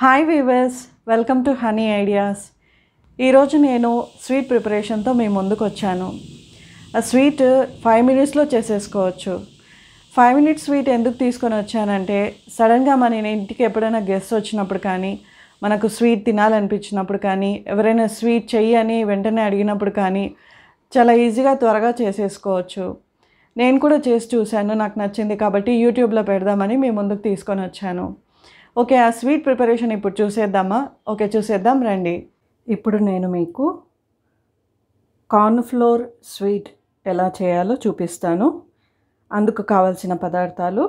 hi viewers welcome to honey ideas ఈరోజు నేను sweet ప్రిపరేషన్తో మీ ముందుకు వచ్చాను ఆ స్వీట్ ఫైవ్ మినిట్స్లో చేసేసుకోవచ్చు ఫైవ్ మినిట్స్ స్వీట్ ఎందుకు తీసుకొని వచ్చానంటే సడన్గా మన ఇంటికి ఎప్పుడైనా గెస్ట్ వచ్చినప్పుడు కానీ మనకు స్వీట్ తినాలనిపించినప్పుడు కానీ ఎవరైనా స్వీట్ చెయ్యి అని వెంటనే అడిగినప్పుడు కానీ చాలా ఈజీగా త్వరగా చేసేసుకోవచ్చు నేను కూడా చేసి చూశాను నాకు నచ్చింది కాబట్టి యూట్యూబ్లో పెడదామని మీ ముందుకు తీసుకొని వచ్చాను ఓకే ఆ స్వీట్ ప్రిపరేషన్ ఇప్పుడు చూసేద్దామా ఓకే చూసేద్దాం రండి ఇప్పుడు నేను మీకు కార్న్ఫ్లోర్ స్వీట్ ఎలా చేయాలో చూపిస్తాను అందుకు కావలసిన పదార్థాలు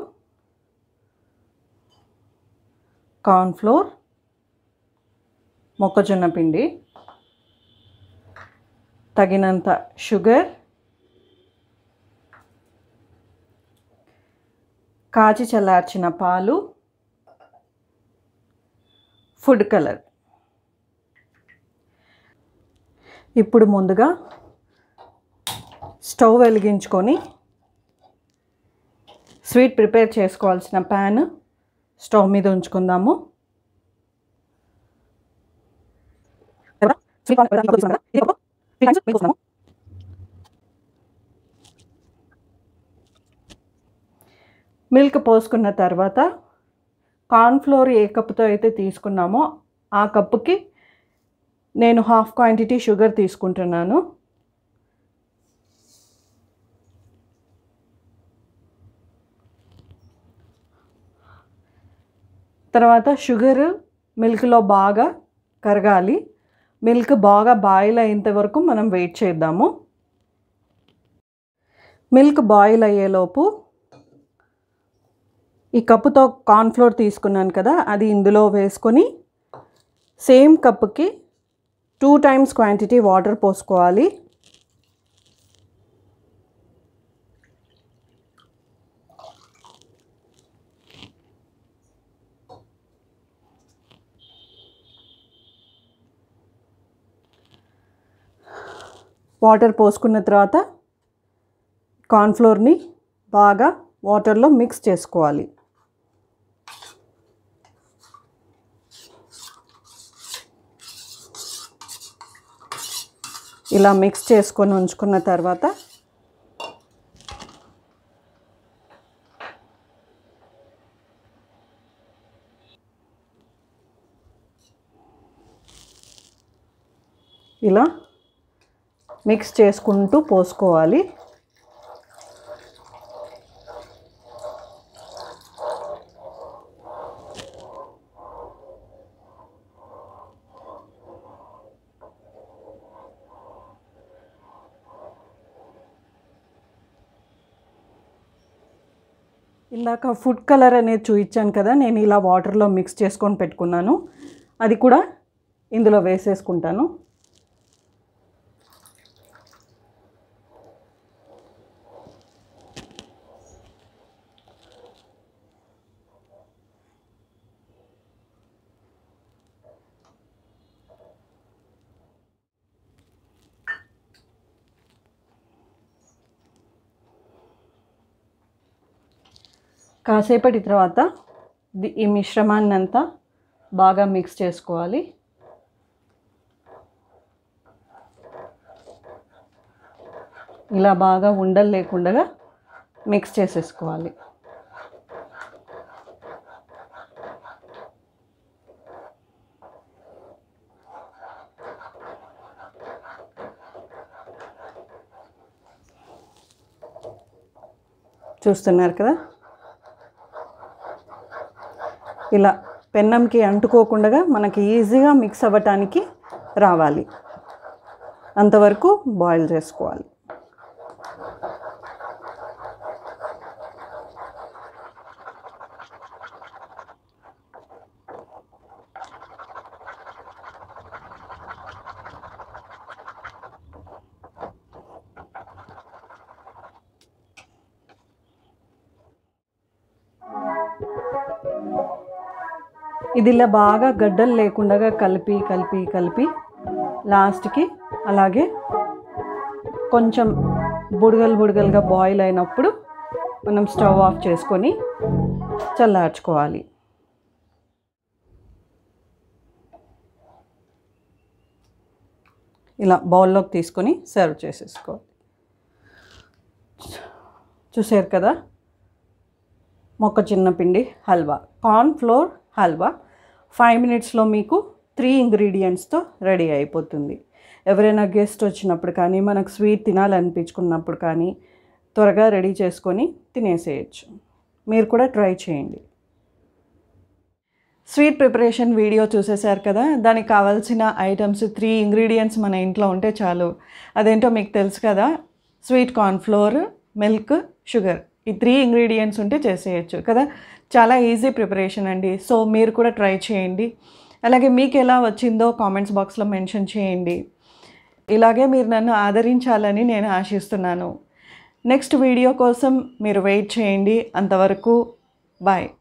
కార్న్ఫ్లోర్ మొక్కజొన్న పిండి తగినంత షుగర్ కాచి చల్లార్చిన పాలు ఫుడ్ కలర్ ఇప్పుడు ముందుగా స్టవ్ వెలిగించుకొని స్వీట్ ప్రిపేర్ చేసుకోవాల్సిన ప్యాన్ స్టవ్ మీద ఉంచుకుందాము మిల్క్ పోసుకున్న తర్వాత కార్న్ఫ్లోర్ ఏ కప్పుతో అయితే తీసుకున్నామో ఆ కప్పుకి నేను హాఫ్ క్వాంటిటీ షుగర్ తీసుకుంటున్నాను తర్వాత షుగర్ మిల్క్లో బాగా కరగాలి మిల్క్ బాగా బాయిల్ అయ్యేంత వరకు మనం వెయిట్ చేద్దాము మిల్క్ బాయిల్ అయ్యేలోపు ఈ కప్పుతో కార్న్ఫ్లోర్ తీసుకున్నాను కదా అది ఇందులో వేసుకొని సేమ్ కప్పుకి టూ టైమ్స్ క్వాంటిటీ వాటర్ పోసుకోవాలి వాటర్ పోసుకున్న తర్వాత కార్న్ఫ్లోర్ని బాగా వాటర్లో మిక్స్ చేసుకోవాలి ఇలా మిక్స్ చేసుకొని ఉంచుకున్న తర్వాత ఇలా మిక్స్ చేసుకుంటూ పోసుకోవాలి ఇందాక ఫుడ్ కలర్ అనేది చూపించాను కదా నేను ఇలా వాటర్లో మిక్స్ చేసుకొని పెట్టుకున్నాను అది కూడా ఇందులో వేసేసుకుంటాను కాసేపటి తర్వాత ది- ఈ మిశ్రమాన్ని అంతా బాగా మిక్స్ చేసుకోవాలి ఇలా బాగా ఉండలు లేకుండా మిక్స్ చేసేసుకోవాలి చూస్తున్నారు కదా ఇలా పెన్నంకి అంటుకోకుండా మనకి ఈజీగా మిక్స్ అవ్వటానికి రావాలి అంతవరకు బాయిల్ చేసుకోవాలి ఇది ఇలా బాగా గడ్డలు లేకుండా కలిపి కలిపి కలిపి లాస్ట్కి అలాగే కొంచెం బుడగలు బుడగలుగా బాయిల్ అయినప్పుడు మనం స్టవ్ ఆఫ్ చేసుకొని చల్లార్చుకోవాలి ఇలా బౌల్లోకి తీసుకొని సర్వ్ చేసేసుకోవాలి చూసారు కదా మొక్కజొన్న పిండి halwa corn flour halwa five మినిట్స్లో మీకు త్రీ ఇంగ్రీడియంట్స్తో రెడీ అయిపోతుంది ఎవరైనా గెస్ట్ వచ్చినప్పుడు కానీ మనకు స్వీట్ తినాలనిపించుకున్నప్పుడు కానీ త్వరగా రెడీ చేసుకొని తినేసేయచ్చు మీరు కూడా ట్రై చేయండి స్వీట్ ప్రిపరేషన్ వీడియో చూసేశారు కదా దానికి కావాల్సిన ఐటమ్స్ త్రీ ఇంగ్రీడియంట్స్ మన ఇంట్లో ఉంటే చాలు అదేంటో మీకు తెలుసు కదా sweet corn flour milk sugar ఈ త్రీ ఇంగ్రీడియంట్స్ ఉంటే చేసేయచ్చు కదా చాలా ఈజీ ప్రిపరేషన్ అండి సో మీరు కూడా ట్రై చేయండి అలాగే మీకు ఎలా వచ్చిందో కామెంట్స్ బాక్స్లో మెన్షన్ చేయండి ఇలాగే మీరు నన్ను ఆదరించాలని నేను ఆశిస్తున్నాను నెక్స్ట్ వీడియో కోసం మీరు వెయిట్ చేయండి అంతవరకు బాయ్